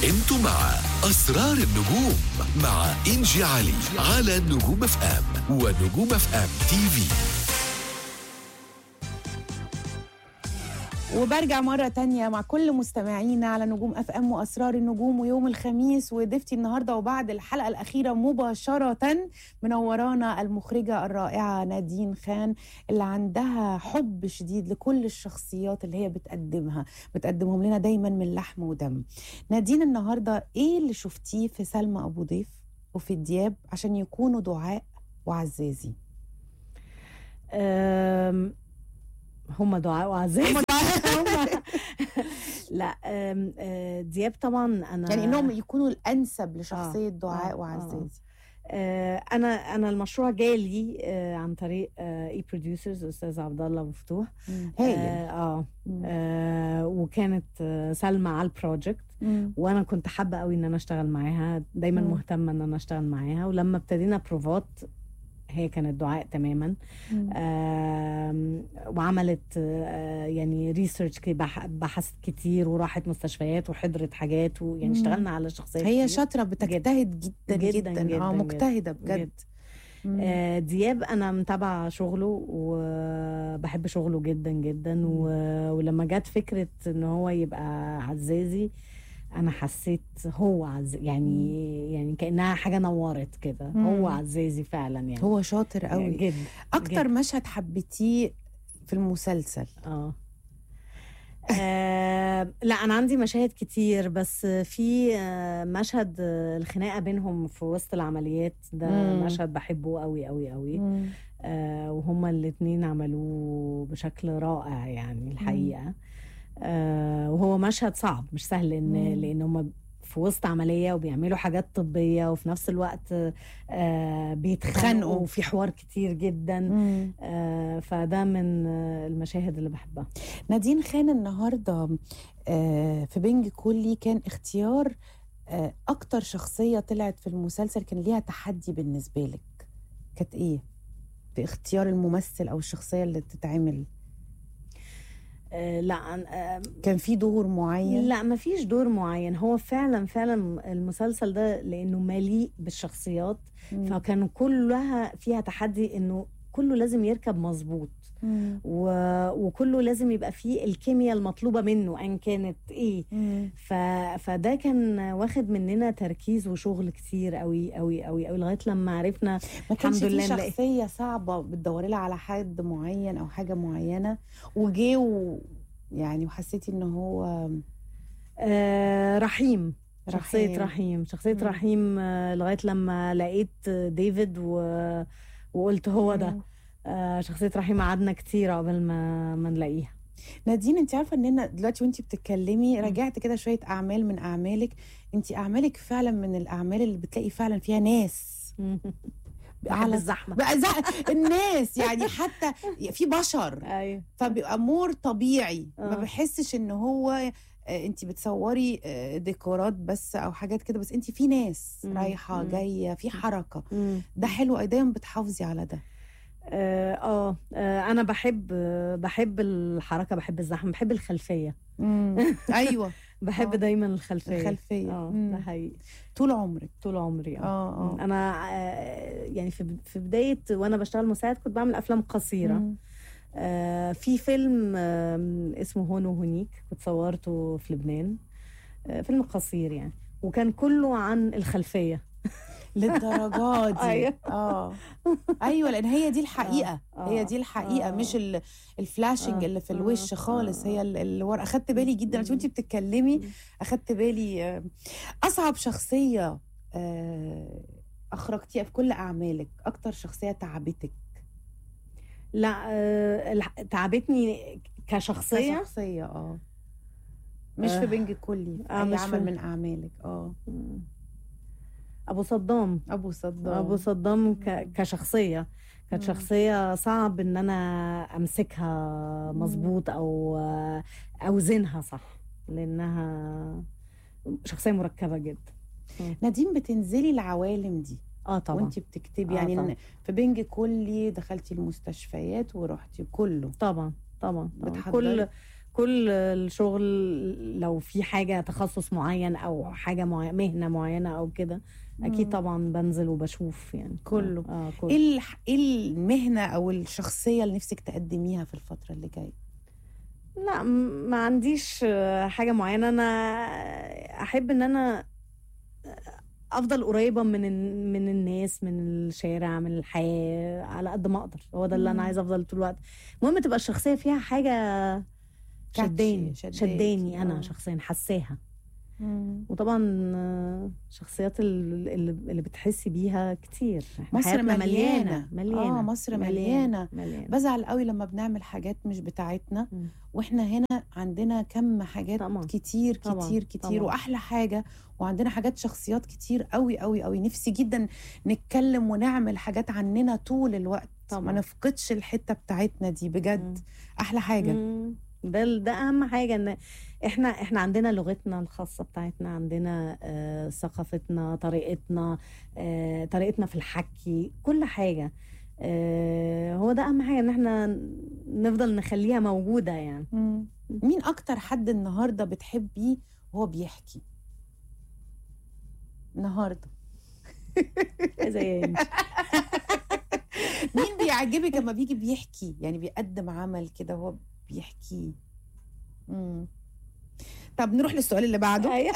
انتوا مع اسرار النجوم مع انجي علي على نجوم اف ام ونجوم اف ام تي في وبرجع مرة تانية مع كل مستمعينا على نجوم اف ام واسرار النجوم ويوم الخميس وضيفتي النهارده وبعد الحلقة الأخيرة مباشرة منورانا المخرجة الرائعة نادين خان اللي عندها حب شديد لكل الشخصيات اللي هي بتقدمها بتقدمهم لنا دايما من لحم ودم نادين النهارده ايه اللي شفتيه في سلمى ابو ضيف وفي دياب عشان يكونوا دعاء وعزازي أم، هم دعاء وعزيز هم لا أم، أه، دياب طبعا انا يعني انهم يكونوا الانسب لشخصية آه، دعاء آه، وعزازي أه، انا انا المشروع جالي أه، عن طريق اي بروديوسرز استاذ عبد الله مفتوح مم. هايل اه آه، مم. آه، وكانت آه، سلمى على البروجكت مم. وانا كنت حابه قوي ان انا اشتغل معاها دايما مم. مهتمه ان انا اشتغل معاها ولما ابتدينا بروفات هي كانت دعاء تماما مم. آم، وعملت آه، يعني ريسيرش بحثت كتير وراحت مستشفيات وحضرت حاجات ويعني مم. اشتغلنا على شخصيات هي كتير. شاطرة بتجتهد جدا جداً، جدا, جداً، اه جداً. مجتهدة بجد جداً. مم. آه، دياب انا متابعه شغله وبحب شغله جدا جدا و... ولما جت فكره ان هو يبقى عزازي انا حسيت هو عز... يعني يعني كانها حاجه نورت كده مم. هو عزازي فعلا يعني هو شاطر قوي جدا اكتر جداً. مشهد حبيتيه في المسلسل اه آه، لا انا عندي مشاهد كتير بس في آه، مشهد آه، الخناقه بينهم في وسط العمليات ده مم. مشهد بحبه قوي قوي قوي مم. آه، وهما الاتنين عملوه بشكل رائع يعني الحقيقة آه، وهو مشهد صعب مش سهل لأن مم. لأن هما في وسط عملية وبيعملوا حاجات طبية وفي نفس الوقت آه، بيتخانقوا بيتخانقوا. وفي حوار كتير جدا مم. آه، فده من آه، المشاهد اللي بحبها نادين خان النهارده آه، في بنج كلي كان اختيار آه، اكتر شخصيه طلعت في المسلسل كان ليها تحدي بالنسبه لك كانت ايه في اختيار الممثل او الشخصيه اللي تتعمل آه، لا آه، كان في دور معين لا ما فيش دور معين هو فعلا فعلا المسلسل ده لأنه مليء بالشخصيات مم. فكانوا كلها فيها تحدي انه كله لازم يركب مظبوط مم. و... وكله لازم يبقى فيه الكيمياء المطلوبه منه ان كانت ايه مم. ف... فده كان واخد مننا تركيز وشغل كتير قوي قوي قوي قوي لغايه لما عرفنا ما كانش الحمد في لله نلاقي- شخصية صعبة بتدوري لها على حد معين أو حاجة معينة وجي و... يعني وحسيتي إن هو آه رحيم شخصية رحيم. رحيم شخصية مم. رحيم آه لغاية لما لقيت ديفيد و... وقلت هو ده مم. آه شخصية رحيم قعدنا كتير قبل ما ما نلاقيها نادين انت عارفه ان انا دلوقتي وانت بتتكلمي رجعت كده شويه اعمال من اعمالك انت اعمالك فعلا من الاعمال اللي بتلاقي فعلا فيها ناس على الزحمة بقى زق- الناس يعني حتى في بشر ايوه فبيبقى مور طبيعي ما آه. بحسش ان هو انت بتصوري آه، ديكورات بس او حاجات كده بس انت في ناس مم. رايحه مم. جايه في حركه مم. ده حلو أوي، دايما بتحافظي على ده اه آه، آه، انا بحب آه، بحب الحركه بحب الزحمه بحب الخلفيه ايوه بحب آه. دايما الخلفيه الخلفيه اه مم. ده حقيقي طول عمرك طول عمري اه اه اه انا آه، يعني في في بدايه وانا بشتغل مساعد كنت بعمل افلام قصيره مم. آه، في فيلم آم، اسمه هون وهونيك كنت صورته في لبنان آه، فيلم قصير يعني وكان كله عن الخلفيه للدرجه دي أيوة. اه ايوه لان هي دي الحقيقه آه، هي دي الحقيقه آه. مش ال- الفلاشنج آه، اللي في آه، الوش خالص آه. هي ال- اللي ورا اخدت بالي جدا مم. وانت بتتكلمي مم. اخدت بالي آه، اصعب شخصيه آه، اخرجتيها في كل اعمالك اكتر شخصيه تعبتك لا آه، الح- تعبتني كشخصيه شخصيه اه مش آه. في بنج كلي في آه، اي مش عمل في- من اعمالك اه ابو صدام ابو صدام ابو صدام ك- كشخصيه كانت مم. شخصيه صعب ان انا امسكها مظبوط او آه، اوزنها صح لانها شخصيه مركبه جدا نادين بتنزلي العوالم دي اه طبعا وانت بتكتبي آه يعني طبعا. إن في بنج كلي دخلتي المستشفيات ورحتي كله طبعا طبعا, طبعا. بتحضري؟ كل كل الشغل لو في حاجه تخصص معين او حاجه معينه مهنه معينه او كده اكيد مم. طبعا بنزل وبشوف يعني كله. اه كله ايه الح- ايه المهنه او الشخصيه اللي نفسك تقدميها في الفتره اللي جايه لا م- ما عنديش آه، حاجة معينة أنا أحب إن أنا أفضل قريبة من ال- من الناس من الشارع من الحياة على قد ما أقدر هو ده اللي مم. أنا عايزة أفضل طول الوقت المهم تبقى الشخصية فيها حاجة شداني شداكي. شداني أنا آه. شخصيا حساها وطبعا آه، الشخصيات ال- اللي, اللي بتحسي بيها كتير إحنا مصر حياتنا مليانة. مليانة آه، مصر مليانة. مليانة بزعل قوي لما بنعمل حاجات مش بتاعتنا مم. واحنا هنا عندنا كم حاجات طبعاً. كتير طبعاً. كتير كتير طبعاً. واحلى حاجه وعندنا حاجات شخصيات كتير قوي قوي قوي نفسي جدا نتكلم ونعمل حاجات عننا طول الوقت طبعاً. ما نفقدش الحته بتاعتنا دي بجد مم. احلى حاجه مم. ده ال- ده اهم حاجه ان احنا احنا عندنا لغتنا الخاصه بتاعتنا عندنا آه ثقافتنا طريقتنا آه طريقتنا في الحكي كل حاجه آه هو ده اهم حاجه ان احنا نفضل نخليها موجوده يعني مم. مين اكتر حد النهارده بتحبيه وهو بيحكي النهارده زي انت مين بيعجبك لما بيجي بيحكي يعني بيقدم عمل كده وهو بيحكيه مم. طب نروح للسؤال اللي بعده أيوة.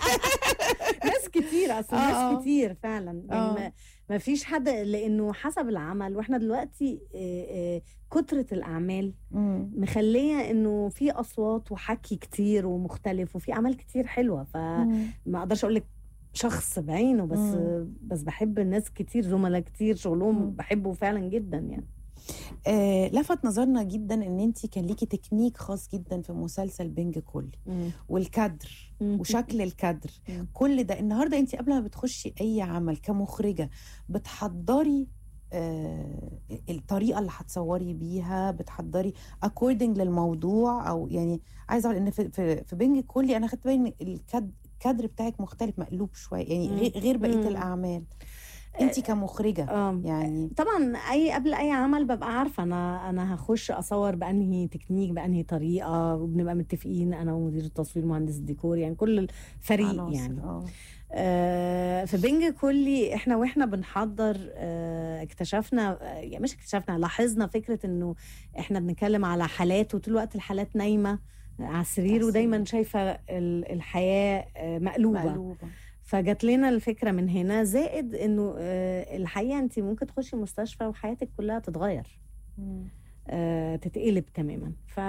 ناس كتير اصلا آه، ناس آه. كتير فعلا آه. يعني ما- ما فيش حد لانه حسب العمل واحنا دلوقتي آه، آه، كتره الاعمال مم. مخليه انه في اصوات وحكي كتير ومختلف وفي اعمال كتير حلوه فما مم. اقدرش اقول لك شخص بعينه بس مم. بس بحب الناس كتير زملاء كتير شغلهم مم. بحبه فعلا جدا يعني آه لفت نظرنا جدا ان انت كان ليكي تكنيك خاص جدا في مسلسل بنج كلي والكادر وشكل الكادر مم. كل ده النهارده انت قبل ما بتخشي اي عمل كمخرجه بتحضري آه الطريقه اللي هتصوري بيها بتحضري اكوردنج للموضوع او يعني عايزه اقول ان في في, في بنج كلي انا خدت بالي ان الكاد الكادر بتاعك مختلف مقلوب شويه يعني مم. غير- غير بقيه مم. الاعمال انت كمخرجه اه يعني طبعا اي قبل اي عمل ببقى عارفه انا انا هخش اصور بانهي تكنيك بانهي طريقه وبنبقى متفقين انا ومدير التصوير مهندس الديكور يعني كل الفريق عناصر. يعني اه آه، في بنج كلي احنا واحنا بنحضر آه، اكتشفنا آه، يعني مش اكتشفنا لاحظنا فكره انه احنا بنتكلم على حالات وطول الوقت الحالات نايمه على السرير ودايما شايفه ال- الحياه آه، مقلوبه مقلوبه فجات لنا الفكره من هنا زائد انه آه، الحقيقه انت ممكن تخشي مستشفى وحياتك كلها تتغير مم. آه، تتقلب تماما ف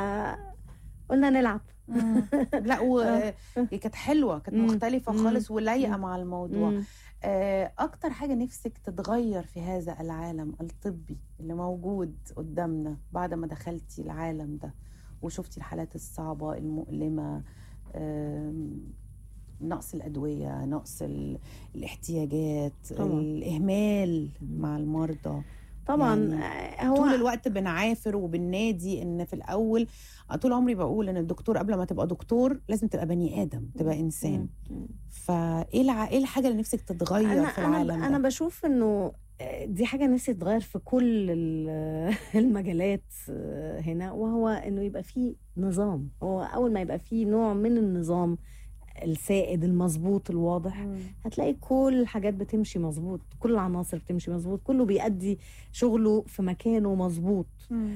قلنا نلعب مم. لا و كانت حلوه كانت مم. مختلفه مم. خالص ولايقه مم. مع الموضوع مم. آه، اكتر حاجه نفسك تتغير في هذا العالم الطبي اللي موجود قدامنا بعد ما دخلتي العالم ده وشفتي الحالات الصعبه المؤلمه آم، نقص الادويه نقص ال- الاحتياجات طبعاً. الاهمال مع المرضى طبعا يعني آه، هو طول الوقت بنعافر وبننادي ان في الاول طول عمري بقول ان الدكتور قبل ما تبقى دكتور لازم تبقى بني ادم تبقى انسان مم. فايه الع... ايه الحاجه اللي نفسك تتغير انا في العالم انا ده؟ انا بشوف انه دي حاجه نفسي تتغير في كل ال- المجالات هنا وهو انه يبقى في نظام هو اول ما يبقى في نوع من النظام السائد المظبوط الواضح مم. هتلاقي كل الحاجات بتمشي مظبوط كل العناصر بتمشي مظبوط كله بيأدي شغله في مكانه مظبوط مم.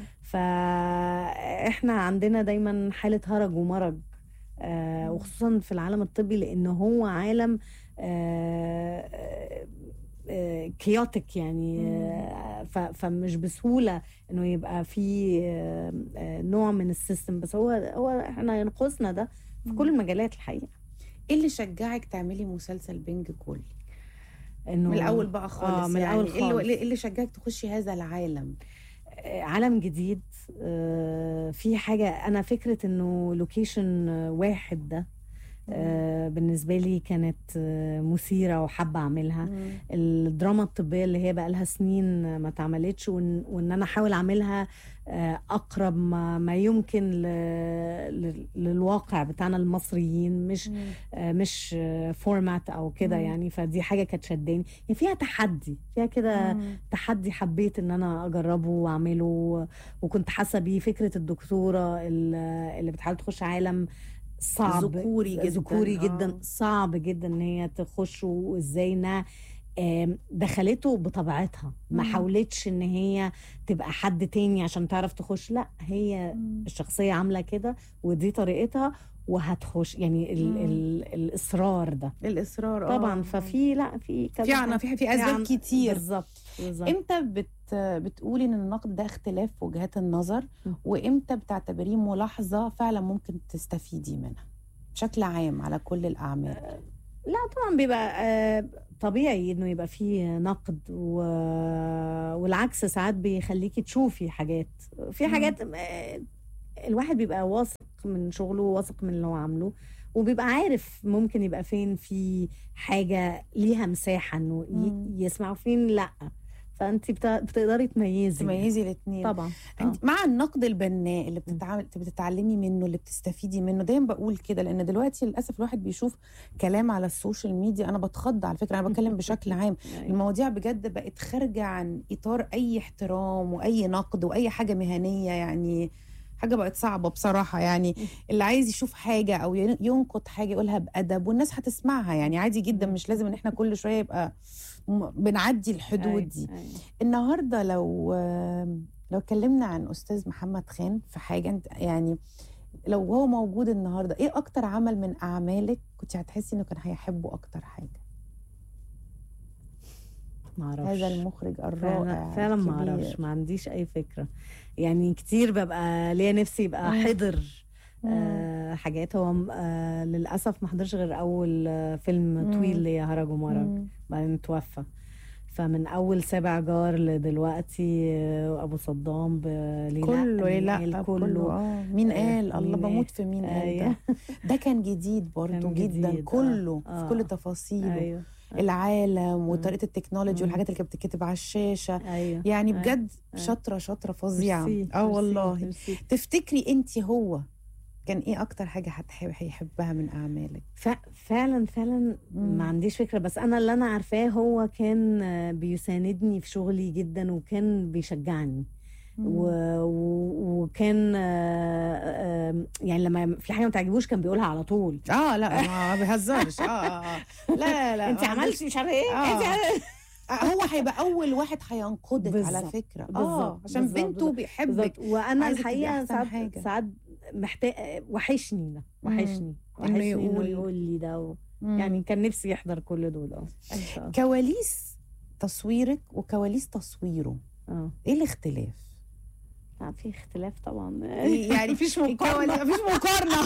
فاحنا عندنا دايما حالة هرج ومرج آه مم. وخصوصا في العالم الطبي لان هو عالم آه آه كيوتك يعني آه ف- فمش بسهولة انه يبقى في آه آه نوع من السيستم بس هو هو احنا ينقصنا ده في كل المجالات الحقيقة ايه اللي شجعك تعملي مسلسل بنج كلي؟ انه من الاول بقى خالص آه من يعني الاول ايه اللي, خالص إيه اللي شجعك تخشي هذا العالم؟ آه، عالم جديد آه، في حاجة أنا فكرة إنه لوكيشن واحد ده آه، بالنسبه لي كانت آه، مثيره وحابه اعملها مم. الدراما الطبيه اللي هي بقى لها سنين ما اتعملتش وان, وإن انا احاول اعملها آه، اقرب ما, ما يمكن ل... ل... للواقع بتاعنا المصريين مش مم. آه، مش فورمات او كده مم. يعني فدي حاجه كانت شداني يعني فيها تحدي فيها كده مم. تحدي حبيت ان انا اجربه واعمله وكنت حاسه بيه فكره الدكتوره ال- اللي بتحاول تخش عالم صعب ذكوري جدا، ذكوري آه. جدا صعب جدا ان هي تخش وازاي انها آم، دخلته بطبيعتها ما مم. حاولتش ان هي تبقى حد تاني عشان تعرف تخش لا هي مم. الشخصيه عامله كده ودي طريقتها وهتخش يعني ال مم. ال الاصرار ده الاصرار طبعا آه. ففي لا في كذا في عنا حاجة. في في اسباب عن- كتير بالظبط بالظبط امتى بت بتقولي ان النقد ده اختلاف في وجهات النظر م. وامتى بتعتبريه ملاحظه فعلا ممكن تستفيدي منها بشكل عام على كل الاعمال لا طبعا بيبقى آه، طبيعي انه يبقى فيه نقد و... والعكس ساعات بيخليكي تشوفي حاجات في مم. حاجات آه، الواحد بيبقى واثق من شغله واثق من اللي هو عامله وبيبقى عارف ممكن يبقى فين في حاجة ليها مساحة انه مم. ي... يسمع وفين لا فانت بت... بتقدري تميزي تميزي الاثنين طبعا آه. انت مع النقد البناء اللي بتتعامل بتتعلمي منه اللي بتستفيدي منه دايما بقول كده لان دلوقتي للاسف الواحد بيشوف كلام على السوشيال ميديا انا بتخض على فكره انا بتكلم بشكل عام أيوة. المواضيع بجد بقت خارجه عن اطار اي احترام واي نقد واي حاجه مهنيه يعني حاجه بقت صعبه بصراحه يعني اللي عايز يشوف حاجه او ين- ينقد حاجه يقولها بادب والناس هتسمعها يعني عادي جدا مش لازم ان احنا كل شويه يبقى م- بنعدي الحدود أيوة. دي أيوة. النهارده لو لو اتكلمنا عن استاذ محمد خان في حاجه انت يعني لو هو موجود النهارده ايه اكتر عمل من اعمالك كنت هتحسي انه كان هيحبه اكتر حاجه معرفش هذا المخرج الرائع فعلا فعلا ما الكبير. اعرفش ما عنديش اي فكره يعني كتير ببقى ليا نفسي يبقى مم. حضر مم. آه حاجات هو م- آه للاسف ما حضرش غير اول آه فيلم مم. طويل ليا هرج ومرج مم. بعدين توفى فمن اول سابع جار لدلوقتي آه ابو صدام بليلى كله مين لا قال كله اه مين آه، قال الله مين بموت في مين قال ده ايوه ده كان جديد برضه كان جدا جديد، آه. كله في آه. كل تفاصيله ايوه العالم وطريقه التكنولوجي مم. والحاجات اللي كانت بتتكتب على الشاشه ايوه يعني أيوة. بجد أيوة. شاطره شاطره فظيعه ميرسي، اه ميرسي، والله ميرسي. تفتكري انت هو كان ايه اكتر حاجه هتحب هيحبها من اعمالك ف- فعلا فعلا مم. ما عنديش فكره بس انا اللي انا عارفاه هو كان آه، بيساندني في شغلي جدا وكان بيشجعني و... و... وكان آه، آه، يعني لما في حاجه ما تعجبوش كان بيقولها على طول اه لا ما بيهزرش اه اه اه لا لا انت ما عملتي مش عارفه ايه آه. انت عملتي- آه، هو هيبقى اول واحد هينقدك على بالظبط، فكره اه بالظبط، عشان بالظبط، بنته بالظبط. بيحبك بالظبط وانا عايزة تبقي الحقيقه أحسن ساعات حاجة. ساعات محتاج وحشني ده مم. وحشني إنه وحشني يقول. انه يقول لي ده و... مم. يعني كان نفسي يحضر كل دول اه آه. كواليس تصويرك وكواليس تصويره اه ايه الاختلاف لا، في اختلاف طبعا يعني مفيش مقارنه مفيش مقارنه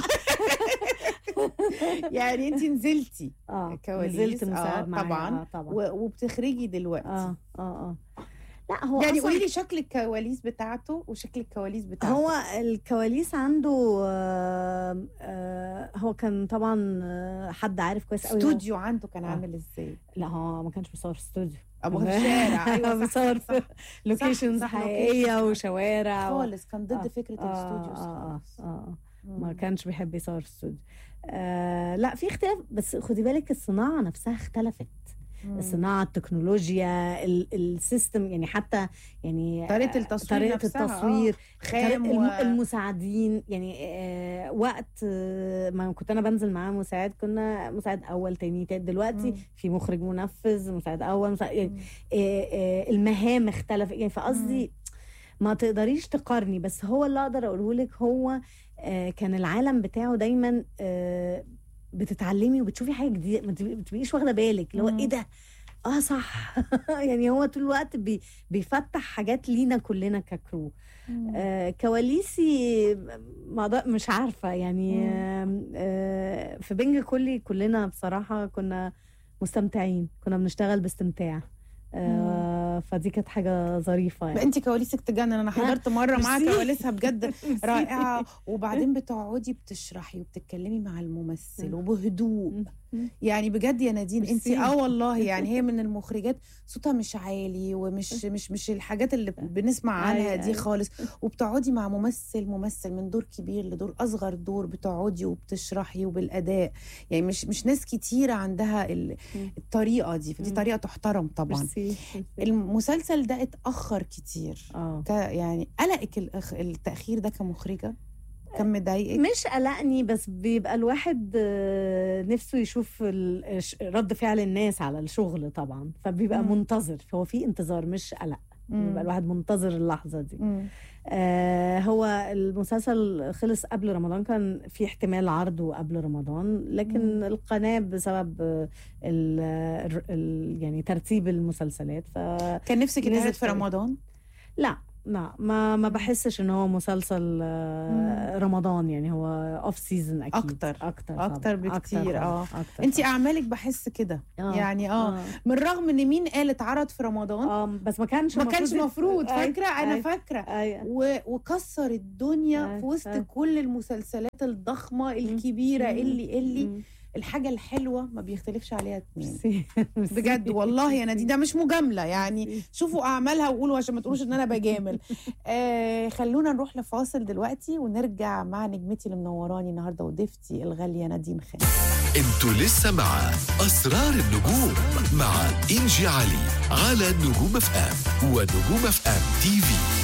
يعني انت نزلتي اه كواليس، نزلت آه، مساعد معايا طبعاً. آه طبعا و- وبتخرجي دلوقتي اه اه اه لا هو يعني أصلاً- قولي لي شكل الكواليس بتاعته وشكل الكواليس بتاعته هو الكواليس عنده آه آه هو كان طبعا آه، حد عارف كويس قوي هو- استوديو عنده كان آه. عامل ازاي لا هو ما كانش بيصور في استوديو ابو في الشارع ايوه صح بيصور صح, في لوكيشنز صح، حقيقيه locations. وشوارع و... خالص كان ضد آه، فكره آه الاستوديوز آه آه خالص آه آه. ما مم. كانش بيحب يصور في استوديو آه لا في اختلاف بس خدي بالك الصناعه نفسها اختلفت مم. الصناعه التكنولوجيا ال- السيستم يعني حتى يعني طريقه آه، التصوير طريقه نفسها، آه. التصوير خام طريقة و... الم- المساعدين يعني آه وقت آه ما كنت انا بنزل معاه مساعد كنا مساعد اول تاني تالت دلوقتي مم. في مخرج منفذ مساعد اول مساعد يعني مم. آه آه المهام اختلفت يعني فقصدي ما تقدريش تقارني بس هو اللي اقدر اقوله لك هو آه كان العالم بتاعه دايما آه بتتعلمي وبتشوفي حاجه جديده ما تبقي- ما تبقيش واخده بالك اللي هو مم. ايه ده اه صح يعني هو طول الوقت بي بيفتح حاجات لينا كلنا ككرو مم. آه كواليسي ما أقدر- مش عارفه يعني مم. آه آه في بنج كلي كلنا بصراحه كنا مستمتعين كنا بنشتغل باستمتاع آه فدي كانت حاجه ظريفه يعني انت كواليسك تجنن انا حضرت مره معاها ميرسي. كواليسها بجد رائعه وبعدين بتقعدي بتشرحي وبتتكلمي مع الممثل وبهدوء يعني بجد يا نادين انت ميرسي. اه والله يعني هي من المخرجات صوتها مش عالي ومش مش مش الحاجات اللي بنسمع عنها أيوة، دي أيوة. خالص وبتقعدي مع ممثل ممثل من دور كبير لدور اصغر دور بتقعدي وبتشرحي وبالاداء يعني مش مش ناس كتيره عندها ال- مم. الطريقه دي فدي مم. طريقه تحترم طبعا ميرسي ميرسي. المسلسل ده اتاخر كتير اه ك يعني قلقك الأخ... التاخير ده كمخرجه كان مضايقك مش قلقني بس بيبقى الواحد آه، نفسه يشوف ال- ش- رد فعل الناس على الشغل طبعا فبيبقى مم. منتظر فهو في انتظار مش قلق مم. بيبقى الواحد منتظر اللحظة دي مم. آه هو المسلسل خلص قبل رمضان كان في احتمال عرضه قبل رمضان لكن مم. القناة بسبب آه، ال ال يعني ترتيب المسلسلات ف كان نفسك نزل يتعرض في في- رمضان لا لا ما ما بحسش ان هو مسلسل آه، رمضان يعني هو اوف سيزون اكيد أكتر. اكتر أكتر طبعاً. بكتير، طبعاً. آه. اكتر انت طبعاً. اعمالك بحس كده آه. يعني اه من رغم ان مين قال اتعرض في رمضان اه بس ما كانش ما كانش مفروض أيوة، فاكره انا أيوة، فاكره أيوة. و... وكسر الدنيا أيوة، في وسط أيوة. كل المسلسلات الضخمه الكبيره مم. اللي اللي مم. الحاجه الحلوه ما بيختلفش عليها اتنين ميرسي. ميرسي. بجد والله يا نادين ده مش مجامله يعني شوفوا اعمالها وقولوا عشان ما تقولوش ان انا بجامل آه خلونا نروح لفاصل دلوقتي ونرجع مع نجمتي اللي منوراني النهارده وضيفتي الغاليه نادين خان انتوا لسه مع اسرار النجوم مع انجي علي على نجوم اف ام ونجوم اف ام تي في